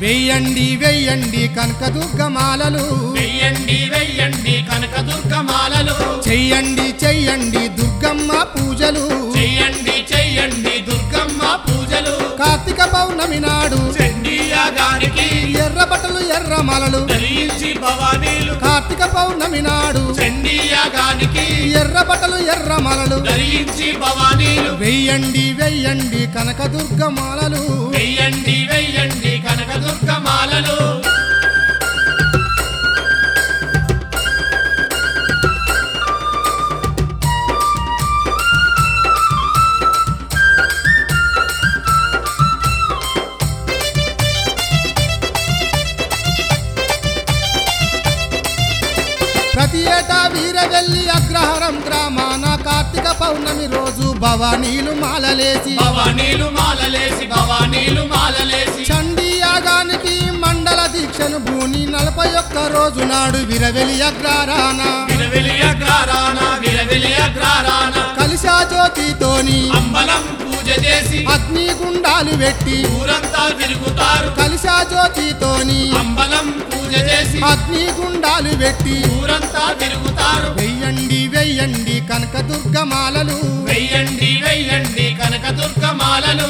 వెయ్యండి వెయ్యండి కనకదుర్గమాలలు వెయ్యండి వెయ్యండి కనకదుర్గ మాలలు చెయ్యండి చెయ్యండి దుర్గమ్మ పూజలు చెయ్యండి చెయ్యండి దుర్గమ్మ పూజలు కార్తీక పౌర్ణమి నాడు చండీయాగానికి ఎర్ర బట్టలు ఎర్ర మాలలు ధరించి భవానీలు కార్తీక పౌర్ణమి నాడు చండీయాగానికి ఎర్ర బట్టలు ఎర్ర మాలలు ధరించి భవానీలు వెయ్యండి వెయ్యండి కనకదుర్గమాలలు వెయ్యండి వెయ్యండి కనకదుర్గ మాలలు ప్రతి ఏటా వీరవెల్లి అగ్రహారం గ్రామాన కార్తీక పౌర్ణమి రోజు భవానీలు మాలలేసి భవానీలు మాలలేసి భవానీలు మాలలేసి చండీ యాగానికి మండల దీక్షను భూని నలభై ఒక్క రోజు నాడు విరవెలి అగ్రహారాన విరవిలి అగ్రారాన విరవిలి అగ్రారాన కలిశా జ్యోతితోని అంబలం పూజ చేసి అగ్ని గుండాలు పెట్టి ఊరంతా తిరుగుతారు కలిశా జ్యోతితోని అంబలం పూజ చేసి అగ్ని గుండాలు పెట్టి ఊరంతా తిరుగుతారు వెయ్యండి వెయ్యండి కనకదుర్గమాలలు వెయ్యండి వెయ్యండి కనకదుర్గ మాలలు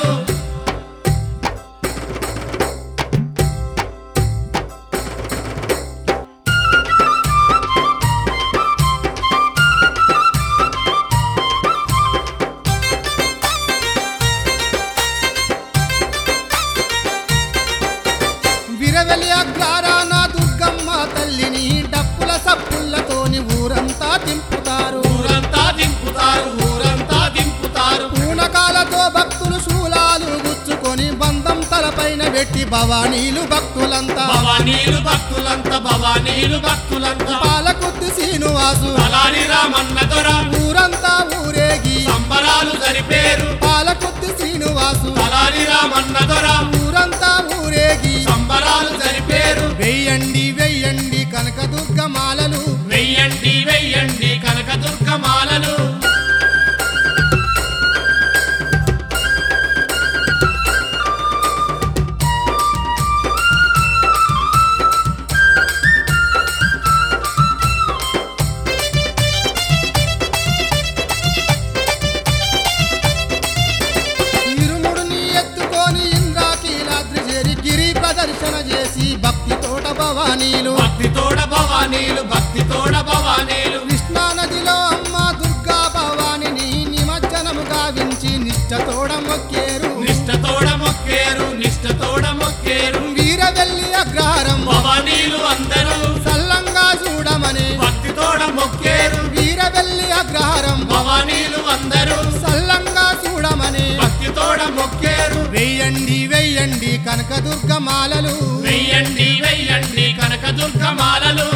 విరవెలి అగ్రారాన దుర్గమ్మ తల్లిని డప్పుల సప్పులతోని ఊరంతా తింపుతారు ఊరంతా దింపుతారు ఊరంతా దింపుతారు పూనకాలతో భక్తులు శూలాలు గుచ్చుకొని బంధం తలపైన పెట్టి భవానీలు భక్తులంతా భవానీలు భక్తులంతా భవానీలు భక్తులంతా పాలకుర్తి శ్రీనివాసు అలాని రామన్న దొర ఊరంతా ఊరేగి సంబరాలు జరిపేరు పాలకుర్తి శ్రీనివాసు అలాని రామన్న దొర ఊరంతా ఊరేగి సంబరాలు జరిపేరు వెయ్యండి వెయ్యండి కనకదుర్గమాలలు వెయ్యండి వెయ్యండి కనకదుర్గ మాలలు ఇరుముడిని ఎత్తుకొని ఇంద్రాకీలాద్రి చేరి గిరి ప్రదర్శన చేసి భక్తి తోట భవానీలు భక్తి తోడ భవానీలు భక్తి తోడ భవానీలు కృష్ణా నదిలో అమ్మ దుర్గా భవానిని నిమజ్జనము గావించి నిష్టతోడ మొక్కేరు నిష్ట తోడ మొక్కేరు నిష్ట తోడ మొక్కేరు వీరవెల్లి అగ్రహారం భవానీలు అందరూ సల్లంగా చూడమని భక్తి తోడ మొక్కేరు వీరవెల్లి అగ్రహారం భవానీలు అందరూ సల్లంగా చూడమని భక్తి తోడ మొక్కేరు వెయ్యండి వెయ్యండి కనకదుర్గమాలలు వెయ్యండి వెయ్యండి కనకదుర్గ మాలలు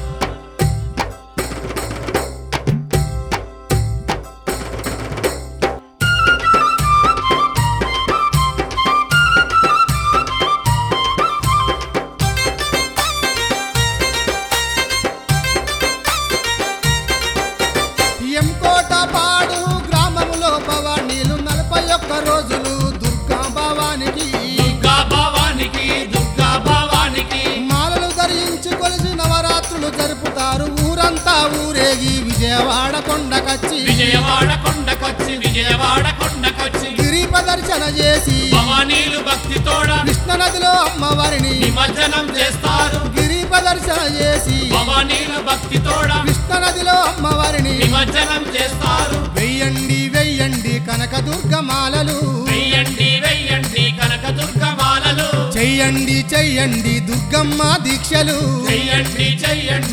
ఎంకోట పాడు గ్రామములో భవానీలు నలభై ఒక్క రోజులు దుర్గా భవానికి దుర్గా భవానికి దుర్గా భవానికి మాలలు ధరించి కొలిసి నవరాత్రులు జరుపుతారు ఊరంతా ఊరేగి విజయవాడ కొండకచ్చి విజయవాడ కొండకొచ్చి విజయవాడ కొండకొచ్చి గిరి ప్రదర్శన చేసి భవానీలు భక్తి తోడ కృష్ణ నదిలో అమ్మవారిని నిమజ్జనం చేస్తారు గిరి ప్రదర్శన చేసి భవానీలు భక్తి తోడ కృష్ణ నదిలో అమ్మవారిని నిమజ్జనం చేస్తారు వెయ్యండి వెయ్యండి కనకదుర్గమాలలు వెయ్యండి వెయ్యండి కనకదుర్గ మాలలు చెయ్యండి చెయ్యండి దుర్గమ్మ దీక్షలు చెయ్యండి చెయ్యండి